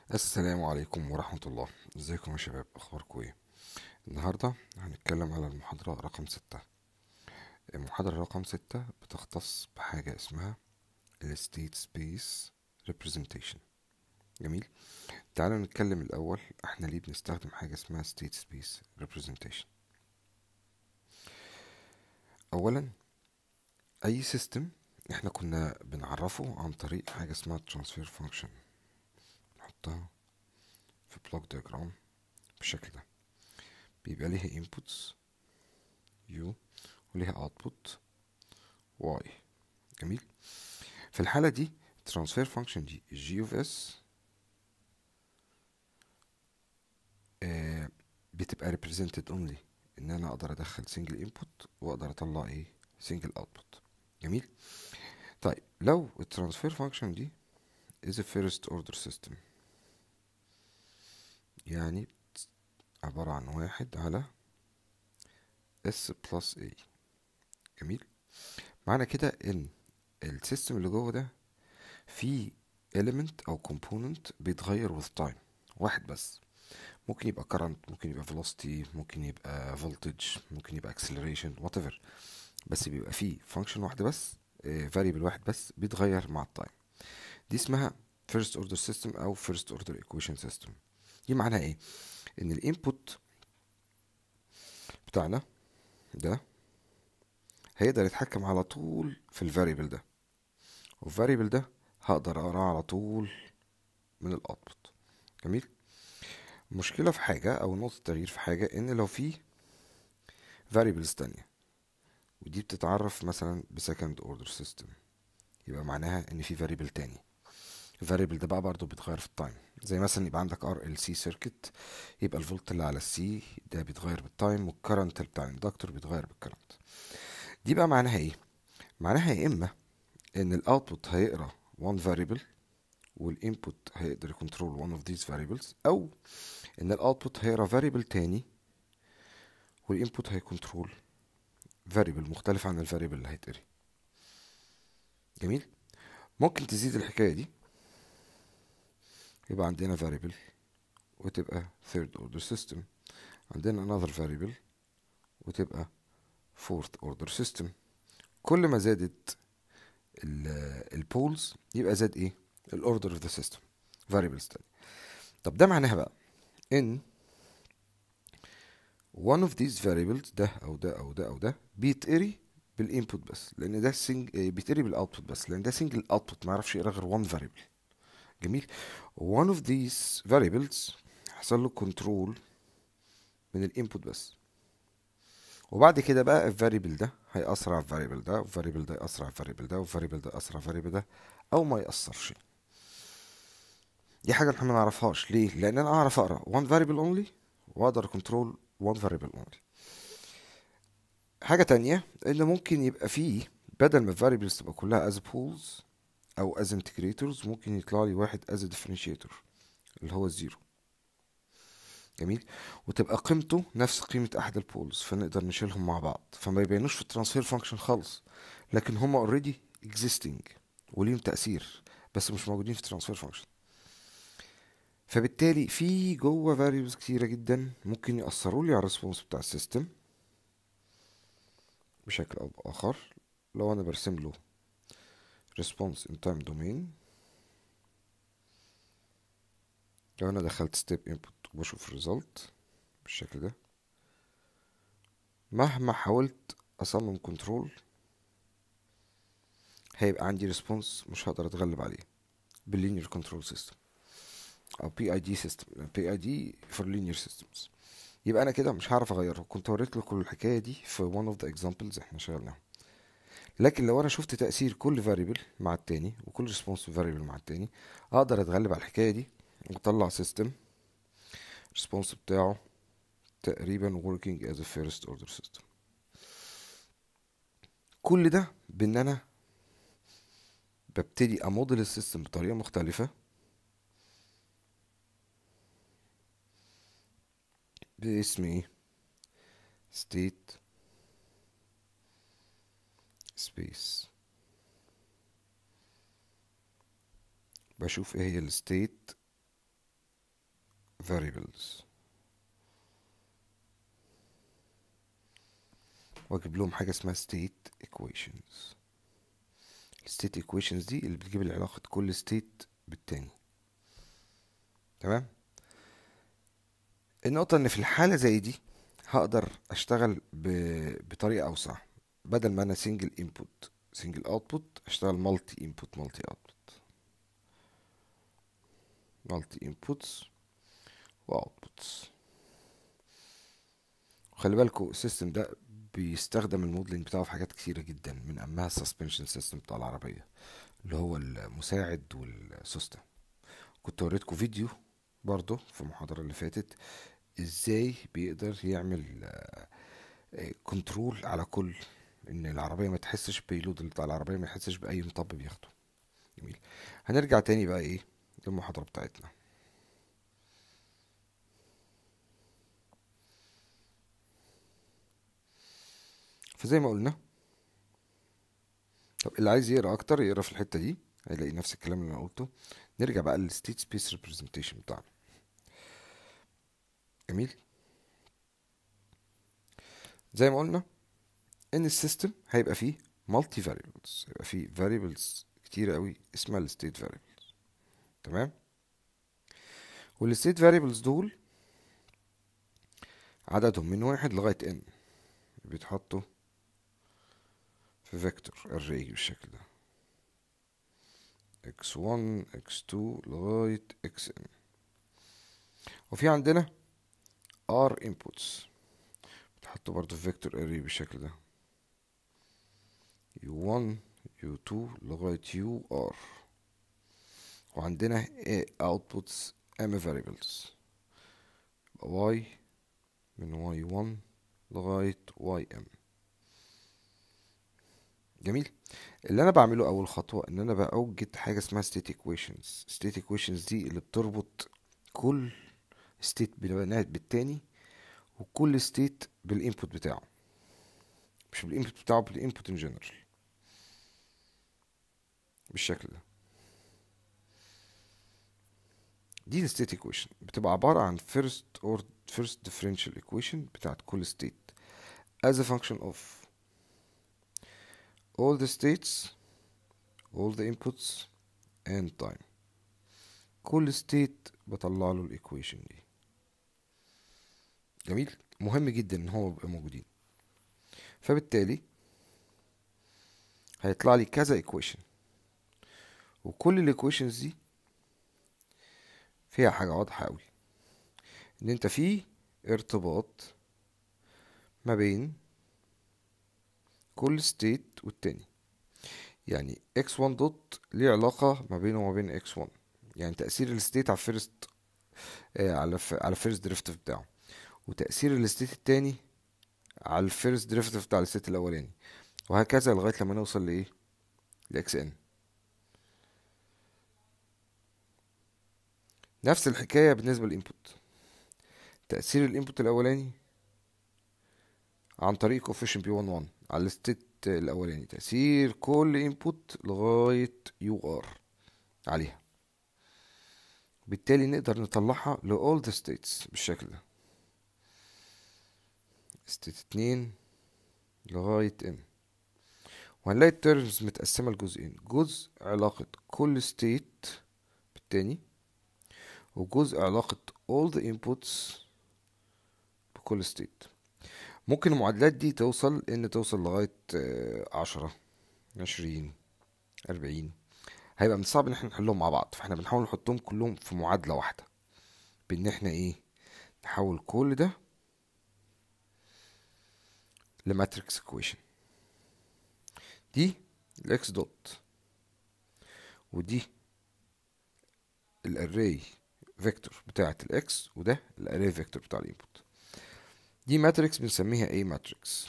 السلام عليكم ورحمة الله ازيكم يا شباب اخباركم ايه النهاردة هنتكلم على المحاضرة رقم ستة المحاضرة رقم ستة بتختص بحاجة اسمها ال State Space Representation جميل تعالوا نتكلم الأول احنا ليه بنستخدم حاجة اسمها State Space Representation أولا أي سيستم احنا كنا بنعرفه عن طريق حاجة اسمها Transfer Function نحطها في بلوك دياجرام بالشكل ده بيبقى ليها inputs u وليها output y جميل في الحالة دي transfer function دي g of s آه بتبقى represented only ان انا اقدر ادخل single input واقدر اطلع ايه single output جميل طيب لو الترانسفير فانكشن دي is a first order system يعني عبارة عن واحد على s plus a جميل معنى كده ان السيستم اللي جوه ده فيه element او component بيتغير with time واحد بس ممكن يبقى current ممكن يبقى velocity ممكن يبقى voltage ممكن يبقى acceleration whatever بس بيبقى فيه function واحدة بس آه، variable واحد بس بيتغير مع التايم دي اسمها first order system او first order equation system دي معناها ايه ان الانبوت بتاعنا ده هيقدر يتحكم على طول في الفاريبل ده والفاريبل ده هقدر اقراه على طول من الاوتبوت جميل المشكله في حاجه او نقطه تغيير في حاجه ان لو في variables تانية ودي بتتعرف مثلا بسكند اوردر سيستم يبقى معناها ان في variable تاني الفاريبل ده بقى برضه بيتغير في التايم زي مثلا يبقى عندك ار ال سي سيركت يبقى الفولت اللي على السي ده بيتغير بالتايم والكرنت بتاع الاندكتور بيتغير بالكرنت دي بقى معناها ايه معناها يا اما ان الاوتبوت هيقرا one variable والانبوت هيقدر يكنترول one of these variables او ان الاوتبوت هيقرا variable تاني والانبوت هيكنترول variable مختلف عن الفاريبل اللي هيتقري جميل ممكن تزيد الحكايه دي يبقى عندنا variable وتبقى third order system عندنا another variable وتبقى fourth order system كل ما زادت البولز يبقى زاد ايه الاوردر اوف ذا سيستم variables تاني طب ده معناها بقى ان one of these variables ده او ده او ده او ده بيتقري بالانبوت بس لان ده سنج بيتقري بالاوتبوت بس لان ده سنجل اوتبوت ما يعرفش يقرا غير one variable جميل one of these variables حصل له كنترول من الانبوت بس وبعد كده بقى الفاريبل ده هيأثر على الفاريبل ده والفاريبل ده يأثر على الفاريبل ده والفاريبل ده يأثر على الفاريبل ده او ما يأثرش دي حاجة احنا ما نعرفهاش ليه لان انا اعرف اقرا one variable only واقدر كنترول one variable only حاجة تانية ان ممكن يبقى فيه بدل ما الفاريبلز تبقى كلها as poles او as integrators ممكن يطلع لي واحد as a differentiator اللي هو الزيرو جميل وتبقى قيمته نفس قيمة أحد البولز فنقدر نشيلهم مع بعض فما يبينوش في الترانسفير فانكشن خالص لكن هما اوريدي existing وليهم تأثير بس مش موجودين في الترانسفير فانكشن فبالتالي في جوه variables كتيرة جدا ممكن يأثروا لي على الريسبونس بتاع السيستم بشكل أو بآخر لو أنا برسم له response in time domain لو انا دخلت step input وبشوف result بالشكل ده مهما حاولت اصمم كنترول هيبقى عندي response مش هقدر اتغلب عليه بالlinear control system او PID system PID for linear systems يبقى انا كده مش هعرف اغيره كنت وريت لكم الحكايه دي في one of the examples احنا شغلناهم لكن لو انا شفت تأثير كل variable مع التاني وكل response variable مع التاني اقدر اتغلب على الحكاية دي واطلع system response بتاعه تقريبا working as a first order system كل ده بان انا ببتدي اموديل السيستم بطريقة مختلفة باسم ايه state space بشوف ايه هي الستيت variables واجيب لهم حاجة اسمها state equations state equations دي اللي بتجيب علاقة كل state بالتاني تمام النقطة ان في الحالة زي دي هقدر اشتغل ب... بطريقة اوسع بدل ما انا سنجل انبوت سنجل اوتبوت اشتغل مالتي انبوت مالتي اوتبوت مالتي انبوتس واوتبوتس وخلي بالكوا السيستم ده بيستخدم الموديلنج بتاعه في حاجات كتيرة جدا من أهمها السسبنشن سيستم بتاع العربية اللي هو المساعد والسوستة كنت وريتكم فيديو برضه في المحاضرة اللي فاتت ازاي بيقدر يعمل كنترول على كل ان العربية ما تحسش بيلود بتاع العربية ما يحسش بأي مطب بياخده جميل هنرجع تاني بقى ايه للمحاضرة بتاعتنا فزي ما قلنا طب اللي عايز يقرا اكتر يقرا في الحته دي هيلاقي نفس الكلام اللي انا قلته نرجع بقى للستيت سبيس ريبريزنتيشن بتاعنا جميل زي ما قلنا ان السيستم هيبقى فيه مالتي فاريبلز هيبقى فيه فاريبلز كتير قوي اسمها الستيت فاريبلز تمام والستيت فاريبلز دول عددهم من واحد لغايه ان بيتحطوا في فيكتور array بالشكل ده x1 x2 لغاية xn وفي عندنا r inputs بتحطوا برضو في فيكتور array بالشكل ده u1 u2 لغاية ur وعندنا outputs m variables y من y1 لغاية ym جميل اللي انا بعمله اول خطوه ان انا باوجد حاجه اسمها state equations state equations دي اللي بتربط كل state بالتاني وكل state بالانبوت بتاعه مش بالانبوت بتاعه بالانبوت ان جنرال بالشكل ده دي الستيت equation بتبقى عبارة عن first or first differential equation بتاعت كل state as a function of all the states all the inputs and time كل state بطلع له الايكويشن دي جميل مهم جدا ان هو يبقى موجودين فبالتالي هيطلع لي كذا equation وكل الايكويشنز دي فيها حاجة واضحة قوي ان انت في ارتباط ما بين كل ستيت والتاني يعني x1 دوت ليه علاقة ما بينه وما بين x1 يعني تأثير الستيت على الفيرست آه على ف... على الفيرست ديريفيتيف بتاعه وتأثير الستيت التاني على الفيرست ديريفيتيف بتاع الستيت الأولاني وهكذا لغاية لما نوصل لإيه لإكس إن نفس الحكاية بالنسبة للإنبوت تأثير الإنبوت الأولاني عن طريق coefficient بي 1 1 على الستيت الأولاني تأثير كل إنبوت لغاية يو ار عليها بالتالي نقدر نطلعها ل all the states بالشكل ده ستيت اتنين لغاية n وهنلاقي التيرمز متقسمة لجزئين جزء علاقة كل ستيت بالتاني وجزء علاقة all the inputs بكل state ممكن المعادلات دي توصل ان توصل لغاية عشرة عشرين أربعين هيبقى من الصعب ان احنا نحلهم مع بعض فاحنا بنحاول نحطهم كلهم في معادلة واحدة بان احنا ايه نحول كل ده لماتريكس equation دي الاكس دوت ودي الاري فيكتور بتاعة الاكس وده الاري فيكتور بتاع الانبوت دي ماتريكس بنسميها A ماتريكس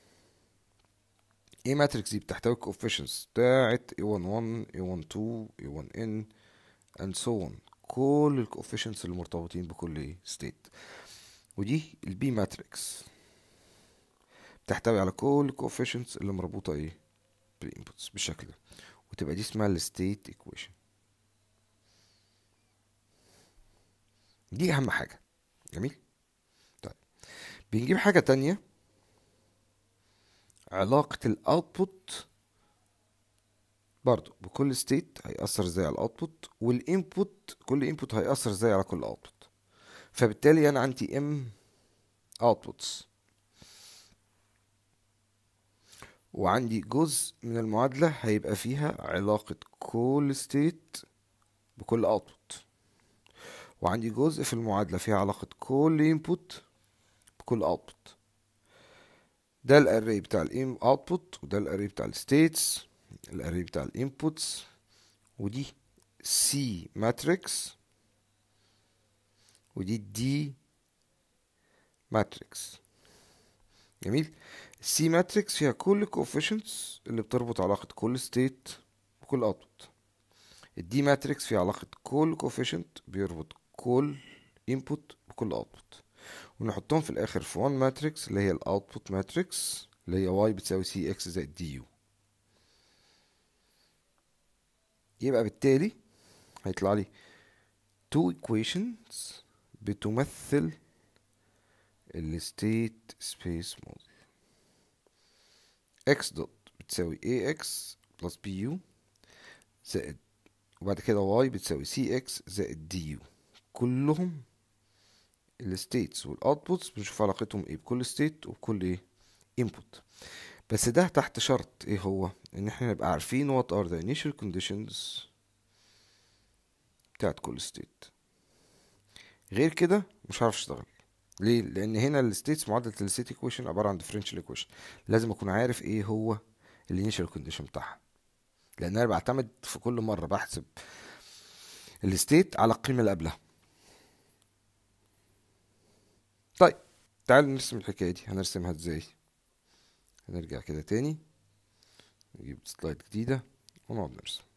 A ماتريكس دي بتحتوي coefficients بتاعة A11 A12 A1N and so on كل ال coefficients اللي مرتبطين بكل state ودي ال B ماتريكس بتحتوي على كل ال coefficients اللي مربوطة ايه بالانبوتس بالشكل ده وتبقى دي اسمها ال state equation دي اهم حاجه جميل طيب بنجيب حاجه تانية علاقه الاوتبوت برضو بكل ستيت هيأثر ازاي على الاوتبوت والانبوت كل انبوت هيأثر ازاي على كل اوتبوت فبالتالي انا عندي ام اوتبوتس وعندي جزء من المعادلة هيبقى فيها علاقة كل ستيت بكل اوتبوت وعندي جزء في المعادلة فيها علاقة كل انبوت بكل اوتبوت ده الاري بتاع الام اوتبوت وده الاري بتاع الستيتس الاري بتاع الانبوتس ودي سي ماتريكس ودي دي ماتريكس جميل السي ماتريكس فيها كل الكوفيشنتس اللي بتربط علاقة كل ستيت بكل اوتبوت الدي ماتريكس فيها علاقة كل كوفيشنت بيربط كل انبوت بكل اوتبوت ونحطهم في الاخر في 1 ماتريكس اللي هي الاوتبوت ماتريكس اللي هي واي بتساوي سي اكس زائد دي يو يبقى بالتالي هيطلع لي two equations بتمثل الستيت سبيس موديل x دوت بتساوي ax بلس bu زائد وبعد كده y بتساوي cx زائد du كلهم الستيتس والاوتبوتس بنشوف علاقتهم ايه بكل ستيت وبكل ايه input بس ده تحت شرط ايه هو ان احنا نبقى عارفين what are the initial conditions بتاعت كل ستيت غير كده مش هعرف اشتغل ليه لان هنا الستيتس معادله الستيت ايكويشن عباره عن ديفرنشال ايكويشن لازم اكون عارف ايه هو الانيشال كونديشن بتاعها لان انا بعتمد في كل مره بحسب الستيت على القيمه اللي قبلها طيب تعال نرسم الحكايه دي هنرسمها ازاي هنرجع كده تاني نجيب سلايد جديده ونقعد نرسم